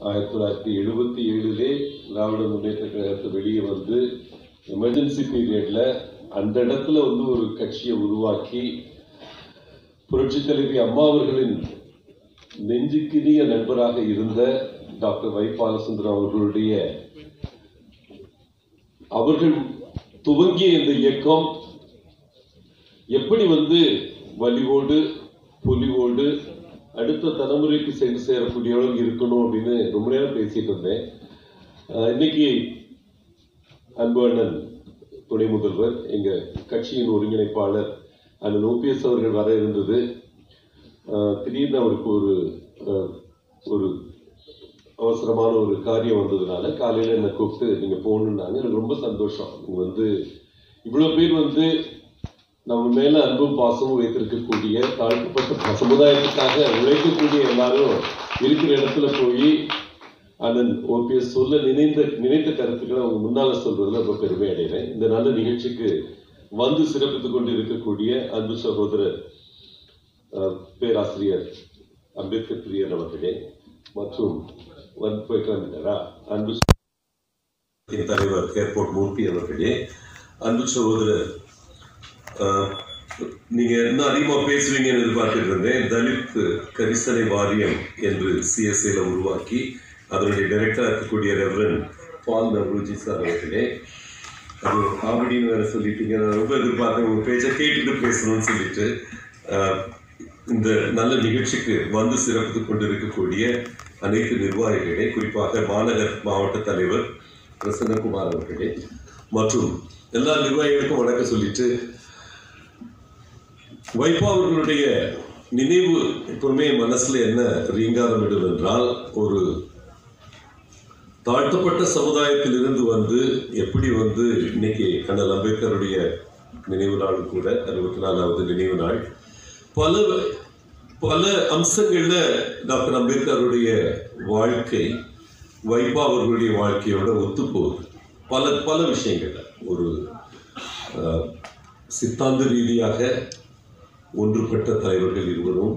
ஆயிரத்தி தொள்ளாயிரத்தி எழுபத்தி ஏழுலே திராவிட முன்னேற்ற கழகத்தை வெளியே வந்து எமர்ஜென்சி பீரியட்ல அந்த இடத்துல வந்து ஒரு கட்சியை உருவாக்கி புரட்சித் தலைவி அம்மா அவர்களின் நெஞ்சுக்கினிய நண்பராக இருந்த டாக்டர் வை பாலசுந்தரம் அவர்களுடைய அவர்கள் துவங்கிய இந்த இயக்கம் எப்படி வந்து வலிவோடு பொலிவோடு அடுத்த தலைமுறைக்கு சென்று சேரக்கூடிய அளவுக்கு இருக்கணும் அப்படின்னு ரொம்ப நேரம் பேசிட்டு இருந்தேன் அஹ் இன்னைக்கு அன்பு அண்ணன் துணை முதல்வர் எங்க கட்சியின் ஒருங்கிணைப்பாளர் அண்ணன் ஓபிஎஸ் அவர்கள் வர இருந்தது அஹ் திடீர்னு அவருக்கு ஒரு அஹ், ஒரு அவசரமான ஒரு காரியம் வந்ததுனால காலையில என்னை கூப்பிட்டு நீங்க போகணுன்னாங்க எனக்கு ரொம்ப சந்தோஷம் நீங்க வந்து இவ்வளவு பேர் வந்து நம்ம மேல அன்பும் பாசமும் வைத்திருக்கக்கூடிய தாழ்த்தப்பட்ட சமுதாயத்துக்காக உழைக்கக்கூடிய எல்லாரும் இருக்கிற இடத்துல போய் அண்ணன் ஓபிஎஸ் சொல்ல நினைந்த நினைத்த கருத்துக்களை அவங்க முன்னால சொல்றதுல ரொம்ப பெருமை அடைகிறேன் இந்த நல்ல நிகழ்ச்சிக்கு வந்து சிறப்பித்துக் கொண்டு இருக்கக்கூடிய அன்பு சகோதரர் அஹ், பேராசிரியர் அம்பேத்கர் பிரியர் அவர்களே மற்றும் வந்து போயிட்டு வந்துட்டாரா அன்பு சகோதரர் தலைவர் ஏர்போர்ட் மூர்த்தி அவர்களே அன்பு சகோதரர் ஆஹ், நீங்க இன்னும் அதிகமா பேசுவீங்கன்னு எதிர்பார்த்துட்டு இருந்தேன் தலித் கரிசனை வாரியம் என்று சிஎஸ்ஐல உருவாக்கி அதனுடைய டைரக்டரா இருக்கக்கூடிய ரெவரன் பால் நவ்ருஜி சார் அவர்களே அது காமெடின்னு வேற சொல்லிட்டீங்க நான் ரொம்ப எதிர்பார்த்தேன் உங்க பேச்சை கேட்டுட்டு பேசணும்னு சொல்லிட்டு ஆஹ், இந்த நல்ல நிகழ்ச்சிக்கு வந்து சிறப்பித்துக் கொண்டிருக்கக்கூடிய அனைத்து நிர்வாகிகளே குறிப்பாக மாநகர் மாவட்ட தலைவர் பிரசன்னகுமார் அவர்களே மற்றும் எல்லா நிர்வாகிகளுக்கும் வணக்கம் சொல்லிட்டு வைபா அவர்களுடைய நினைவு எப்பவுமே மனசுல என்ன ரீங்காரம் இடும் என்றால் ஒரு தாழ்த்தப்பட்ட சமுதாயத்திலிருந்து வந்து எப்படி வந்து இன்னைக்கு அண்ணல் அம்பேத்கருடைய நினைவு நாள் கூட அறுபத்தி நாலாவது நினைவு நாள் பல பல அம்சங்கள்ல டாக்டர் அம்பேத்கருடைய வாழ்க்கை வைபா அவர்களுடைய வாழ்க்கையோட ஒத்துப்போகுது பல பல விஷயங்கள்ல ஒரு அஹ், சித்தாந்த ரீதியாக ஒன்றுபட்ட தலைவர்கள் இருவரும்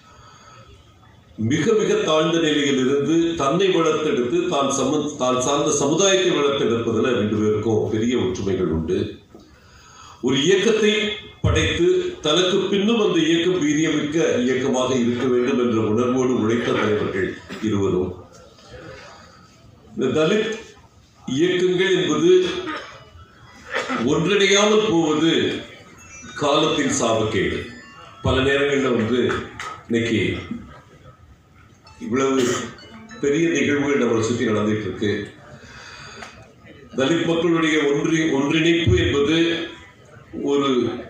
மிக மிக தாழ்ந்த நிலையில் இருந்து தன்னை வளர்த்தெடுத்து தான் சம தான் சார்ந்த சமுதாயத்தை வளர்த்தெடுப்பதில் ரெண்டு பேருக்கும் பெரிய ஒற்றுமைகள் உண்டு ஒரு இயக்கத்தை படைத்து தனக்கு பின்னும் அந்த இயக்கம் வீரியமிக்க இயக்கமாக இருக்க வேண்டும் என்ற உணர்வோடு உழைத்த தலைவர்கள் இருவரும் இந்த தலித் இயக்கங்கள் என்பது ஒன்றிணையாமல் போவது காலத்தின் சாபக்கேடு பல நேரங்களில் வந்து இன்னைக்கு இவ்வளவு பெரிய நிகழ்வுகள் நம்மளை சுற்றி நடந்துட்டு இருக்கு தலித் மக்களுடைய ஒன்றி ஒன்றிணைப்பு என்பது ஒரு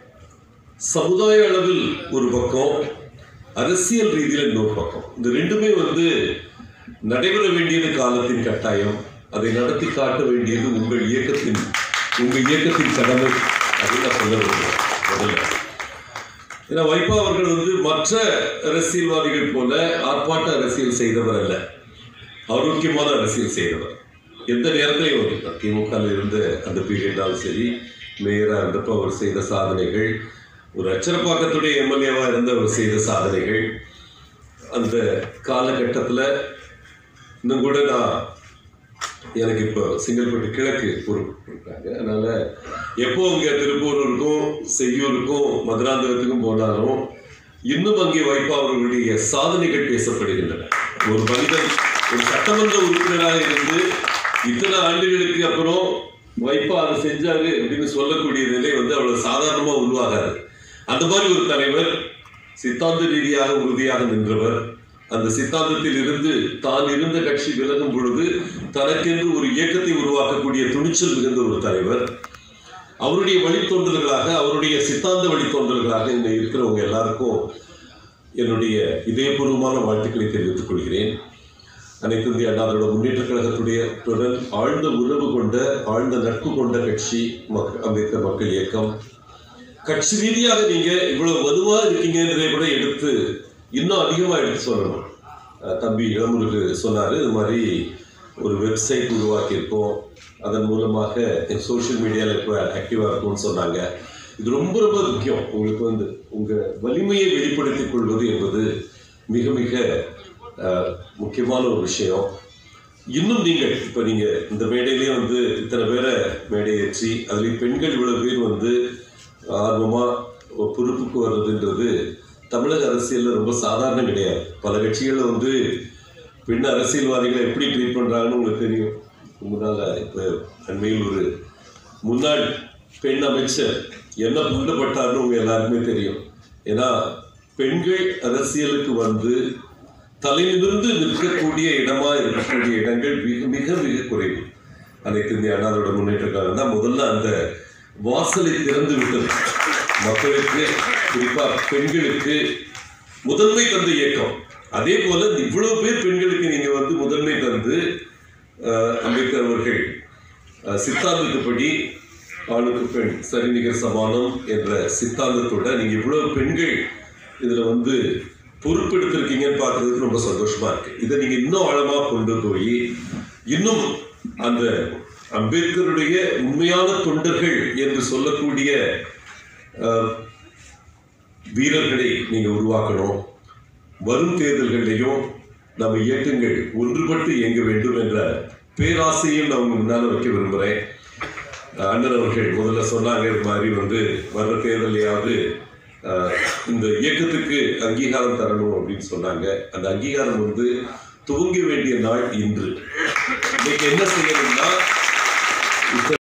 சமுதாய அளவில் ஒரு பக்கம் அரசியல் ரீதியில் இன்னொரு பக்கம் இந்த ரெண்டுமே வந்து நடைபெற வேண்டியது காலத்தின் கட்டாயம் அதை நடத்தி காட்ட வேண்டியது உங்கள் இயக்கத்தின் உங்கள் இயக்கத்தின் கடமை அப்படின்னு நான் சொல்ல விரும்புகிறேன் முதல்ல ஏன்னா வைபா அவர்கள் வந்து மற்ற அரசியல்வாதிகள் போல ஆர்ப்பாட்ட அரசியல் செய்தவர் அல்ல ஆரோக்கியமான அரசியல் செய்தவர் எந்த நேரத்திலையும் வந்து திமுக இருந்த அந்த பீரியடாலும் சரி மேயராக இருந்தப்போ அவர் செய்த சாதனைகள் ஒரு அச்சரப்பாக்கத்துடைய எம்எல்ஏவாக இருந்த அவர் செய்த சாதனைகள் அந்த காலகட்டத்தில் இன்னும் கூட நான் எனக்கு இப்போ செங்கல்பட்டு கிழக்கு பொறுப்பு கொடுத்தாங்க அதனால எப்போ இங்கே திருப்பூருக்கும் செய்யூருக்கும் மதுராந்தகத்துக்கும் போனாலும் இன்னும் அங்கே வைப்பா அவர்களுடைய சாதனைகள் பேசப்படுகின்றன ஒரு மனிதன் ஒரு சட்டமன்ற உறுப்பினராக இருந்து இத்தனை ஆண்டுகளுக்கு அப்புறம் வைப்பா அதை செஞ்சாரு அப்படின்னு சொல்லக்கூடிய நிலை வந்து அவ்வளவு சாதாரணமா உருவாகாது அந்த மாதிரி ஒரு தலைவர் சித்தாந்த ரீதியாக உறுதியாக நின்றவர் அந்த சித்தாந்தத்தில் இருந்து தான் இருந்த கட்சி விலகும் பொழுது தனக்கென்று ஒரு இயக்கத்தை உருவாக்கக்கூடிய துணிச்சல் மிகுந்த ஒரு தலைவர் அவருடைய வழித்தோன்றல்களாக அவருடைய சித்தாந்த வழித்தோன்றல்களாக இங்க இருக்கிறவங்க எல்லாருக்கும் என்னுடைய இதயபூர்வமான வாழ்த்துக்களை தெரிவித்துக் கொள்கிறேன் அனைத்து இந்திய அண்ணா திராவிட முன்னேற்ற கழகத்துடைய தொடர் ஆழ்ந்த உறவு கொண்ட ஆழ்ந்த நட்பு கொண்ட கட்சி மக் அம்பேத்கர் மக்கள் இயக்கம் கட்சி ரீதியாக நீங்க இவ்வளவு வலுவா இருக்கீங்கன்றதை கூட எடுத்து இன்னும் அதிகமா எடுத்து சொல்லணும் அஹ் தம்பி இளமுருக்கு சொன்னாரு இது மாதிரி ஒரு வெப்சைட் உருவாக்கியிருக்கோம் அதன் மூலமாக சோஷியல் மீடியாவில் இப்போ ஆக்டிவாக இருக்கும்னு சொன்னாங்க இது ரொம்ப ரொம்ப முக்கியம் உங்களுக்கு வந்து உங்க வலிமையை வெளிப்படுத்திக் கொள்வது என்பது மிக மிக அஹ், முக்கியமான ஒரு விஷயம் இன்னும் நீங்கள் இப்போ நீங்கள் இந்த மேடையிலேயே வந்து இத்தனை பேரை மேடை ஏற்றி அதுலேயும் பெண்கள் இவ்வளவு பேர் வந்து ஆர்வமாக பொறுப்புக்கு வர்றதுன்றது தமிழக அரசியலில் ரொம்ப சாதாரணம் கிடையாது பல கட்சிகளில் வந்து பெண் அரசியல்வாதிகளை எப்படி ட்ரீட் பண்ணுறாங்கன்னு உங்களுக்கு தெரியும் முன்னால் இப்போ அண்மையில் ஒரு முன்னாள் பெண் அமைச்சர் என்ன புண்டப்பட்டார்னு உங்க எல்லாருக்குமே தெரியும் ஏன்னா பெண்கள் அரசியலுக்கு வந்து தலைநிமிர்ந்து நிற்கக்கூடிய இடமா இருக்கக்கூடிய இடங்கள் மிக மிக மிக குறைவு அனைத்து இந்திய அண்ணாதோட முன்னேற்றக்காரன் தான் முதல்ல அந்த வாசலை திறந்து விட்டது மக்களுக்கு குறிப்பா பெண்களுக்கு முதன்மை தந்த இயக்கம் அதே போல இவ்வளவு பேர் பெண்களுக்கு நீங்க வந்து முதன்மை தந்து அஹ், அம்பேத்கர் அவர்கள் அஹ், சித்தாந்தத்துப்படி ஆணுக்கு பெண் சரிநிகர் சமானம் என்ற சித்தாந்தத்தோட நீங்க இவ்வளவு பெண்கள் இதுல வந்து பொறுப்பெடுத்திருக்கீங்கன்னு பார்க்கறதுக்கு ரொம்ப சந்தோஷமா இருக்கு இதை நீங்க இன்னும் ஆழமா கொண்டு போய் இன்னும் அந்த அம்பேத்கருடைய உண்மையான தொண்டர்கள் என்று சொல்லக்கூடிய அஹ், வீரர்களை நீங்க உருவாக்கணும் வரும் தேர்தல்களிலையும் நம்ம இயக்கங்கள் ஒன்றுபட்டு இயங்க வேண்டும் என்ற பேராசையும் நான் உங்க முன்னால வைக்க விரும்புகிறேன் அண்ணன் அவர்கள் முதல்ல சொன்னாங்க இது மாதிரி வந்து வர்ற தேர்தலையாவது அஹ், இந்த இயக்கத்துக்கு அங்கீகாரம் தரணும் அப்படின்னு சொன்னாங்க அந்த அங்கீகாரம் வந்து துவங்க வேண்டிய நாள் இன்று இன்னைக்கு என்ன செய்யணும்னா